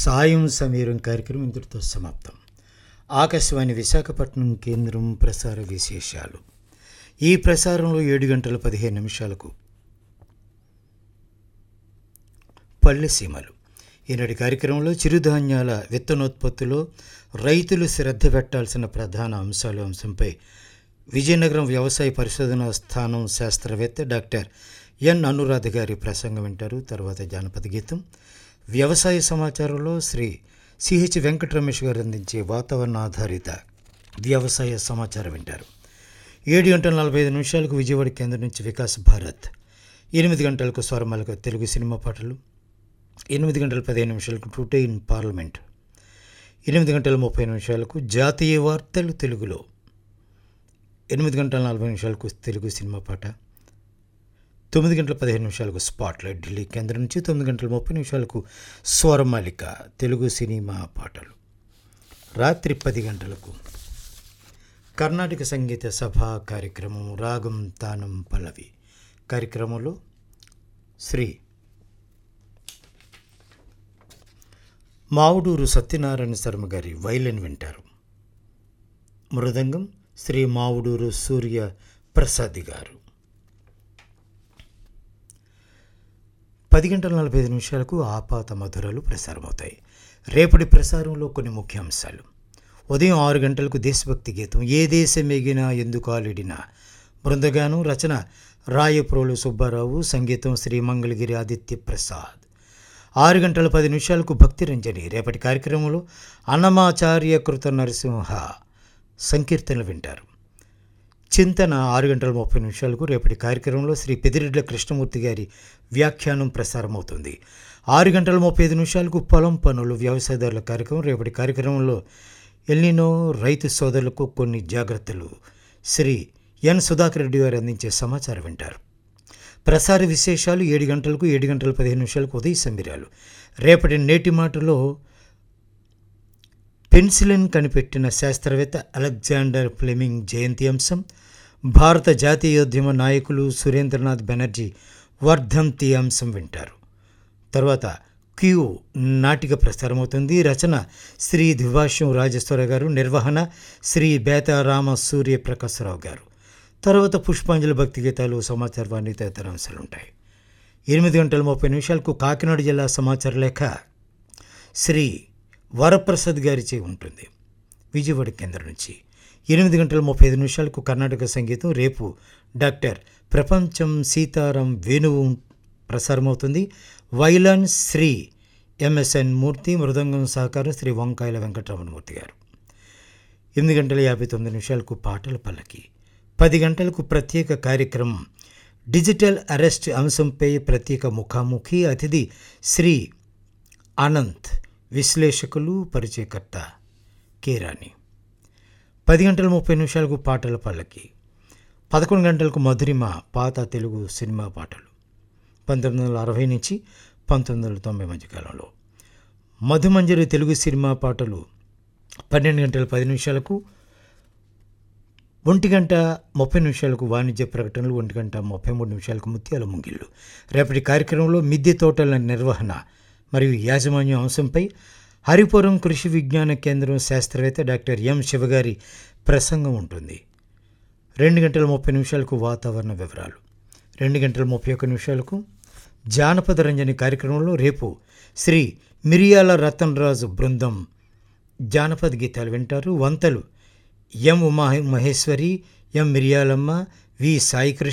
సాయం సమీరం కార్యక్రమం ఇంతటితో సమాప్తం ఆకాశవాణి విశాఖపట్నం కేంద్రం ప్రసార విశేషాలు ఈ ప్రసారంలో ఏడు గంటల పదిహేను నిమిషాలకు పల్లె సీమలు ఈనాటి కార్యక్రమంలో చిరుధాన్యాల విత్తనోత్పత్తిలో రైతులు శ్రద్ధ పెట్టాల్సిన ప్రధాన అంశాలు అంశంపై విజయనగరం వ్యవసాయ పరిశోధనా స్థానం శాస్త్రవేత్త డాక్టర్ ఎన్ అనురాధ గారి ప్రసంగం వింటారు తర్వాత జానపద గీతం వ్యవసాయ సమాచారంలో శ్రీ సిహెచ్ వెంకట రమేష్ గారు అందించే వాతావరణ ఆధారిత వ్యవసాయ సమాచారం వింటారు ఏడు గంటల నలభై ఐదు నిమిషాలకు విజయవాడ కేంద్రం నుంచి వికాస్ భారత్ ఎనిమిది గంటలకు స్వరమాలకు తెలుగు సినిమా పాటలు ఎనిమిది గంటల పదిహేను నిమిషాలకు టుడే ఇన్ పార్లమెంట్ ఎనిమిది గంటల ముప్పై నిమిషాలకు జాతీయ వార్తలు తెలుగులో ఎనిమిది గంటల నలభై నిమిషాలకు తెలుగు సినిమా పాట తొమ్మిది గంటల పదిహేను నిమిషాలకు స్పాట్లైట్ ఢిల్లీ కేంద్రం నుంచి తొమ్మిది గంటల ముప్పై నిమిషాలకు స్వరమాలిక తెలుగు సినిమా పాటలు రాత్రి పది గంటలకు కర్ణాటక సంగీత సభ కార్యక్రమం రాగం తానం పల్లవి కార్యక్రమంలో శ్రీ మావుడూరు సత్యనారాయణ శర్మ గారి వైలిన్ వింటారు మృదంగం శ్రీ మావుడూరు సూర్య ప్రసాద్ గారు పది గంటల నలభై ఐదు నిమిషాలకు ఆపాత మధురలు ప్రసారమవుతాయి రేపటి ప్రసారంలో కొన్ని ముఖ్యాంశాలు ఉదయం ఆరు గంటలకు దేశభక్తి గీతం ఏ దేశం ఎగినా ఎందుకు ఆలిడినా బృందగానం రచన రాయప్రోలు సుబ్బారావు సంగీతం శ్రీ మంగళగిరి ఆదిత్య ప్రసాద్ ఆరు గంటల పది నిమిషాలకు భక్తి రంజని రేపటి కార్యక్రమంలో అన్నమాచార్య కృత నరసింహ సంకీర్తనలు వింటారు చింతన ఆరు గంటల ముప్పై నిమిషాలకు రేపటి కార్యక్రమంలో శ్రీ పెదిరెడ్ల కృష్ణమూర్తి గారి వ్యాఖ్యానం ప్రసారమవుతుంది ఆరు గంటల ముప్పై ఐదు నిమిషాలకు పొలం పనులు వ్యవసాయదారుల కార్యక్రమం రేపటి కార్యక్రమంలో ఎల్నినో రైతు సోదరులకు కొన్ని జాగ్రత్తలు శ్రీ ఎన్ సుధాకర్ రెడ్డి గారు అందించే సమాచారం వింటారు ప్రసార విశేషాలు ఏడు గంటలకు ఏడు గంటల పదిహేను నిమిషాలకు ఉదయ సంబిరాలు రేపటి నేటి మాటలో పెన్సిలిన్ కనిపెట్టిన శాస్త్రవేత్త అలెగ్జాండర్ ఫ్లెమింగ్ జయంతి అంశం భారత జాతీయోద్యమ నాయకులు సురేంద్రనాథ్ బెనర్జీ వర్ధంతి అంశం వింటారు తర్వాత క్యూ నాటిక ప్రసారమవుతుంది రచన శ్రీ ద్విభాష్యం రాజేశ్వర గారు నిర్వహణ శ్రీ బేతారామ సూర్య ప్రకాశరావు గారు తర్వాత పుష్పాంజలి భక్తి గీతాలు సమాచార వాణి తదితర అంశాలు ఉంటాయి ఎనిమిది గంటల ముప్పై నిమిషాలకు కాకినాడ జిల్లా సమాచార లేఖ శ్రీ వరప్రసాద్ గారిచే ఉంటుంది విజయవాడ కేంద్రం నుంచి ఎనిమిది గంటల ముప్పై ఐదు నిమిషాలకు కర్ణాటక సంగీతం రేపు డాక్టర్ ప్రపంచం సీతారాం వేణువు ప్రసారమవుతుంది వైలన్ శ్రీ ఎంఎస్ఎన్ మూర్తి మృదంగం సహకారం శ్రీ వంకాయల వెంకటరమణమూర్తి గారు ఎనిమిది గంటల యాభై తొమ్మిది నిమిషాలకు పాటల పల్లకి పది గంటలకు ప్రత్యేక కార్యక్రమం డిజిటల్ అరెస్ట్ అంశంపై ప్రత్యేక ముఖాముఖి అతిథి శ్రీ అనంత్ విశ్లేషకులు పరిచయకర్త కేరాని పది గంటల ముప్పై నిమిషాలకు పాటల పల్లకి పదకొండు గంటలకు మధురిమ పాత తెలుగు సినిమా పాటలు పంతొమ్మిది వందల అరవై నుంచి పంతొమ్మిది వందల తొంభై మధ్యకాలంలో మధుమంజరి తెలుగు సినిమా పాటలు పన్నెండు గంటల పది నిమిషాలకు ఒంటి గంట ముప్పై నిమిషాలకు వాణిజ్య ప్రకటనలు ఒంటి గంట ముప్పై మూడు నిమిషాలకు ముత్యాల ముంగిళ్ళు రేపటి కార్యక్రమంలో మిద్దె తోటల నిర్వహణ మరియు యాజమాన్యం అంశంపై హరిపురం కృషి విజ్ఞాన కేంద్రం శాస్త్రవేత్త డాక్టర్ ఎం శివగారి ప్రసంగం ఉంటుంది రెండు గంటల ముప్పై నిమిషాలకు వాతావరణ వివరాలు రెండు గంటల ముప్పై ఒక్క నిమిషాలకు జానపద రంజని కార్యక్రమంలో రేపు శ్రీ మిరియాల రతన్ రాజు బృందం జానపద గీతాలు వింటారు వంతలు ఎం ఉమా మహేశ్వరి ఎం మిరియాలమ్మ వి సాయికృష్ణ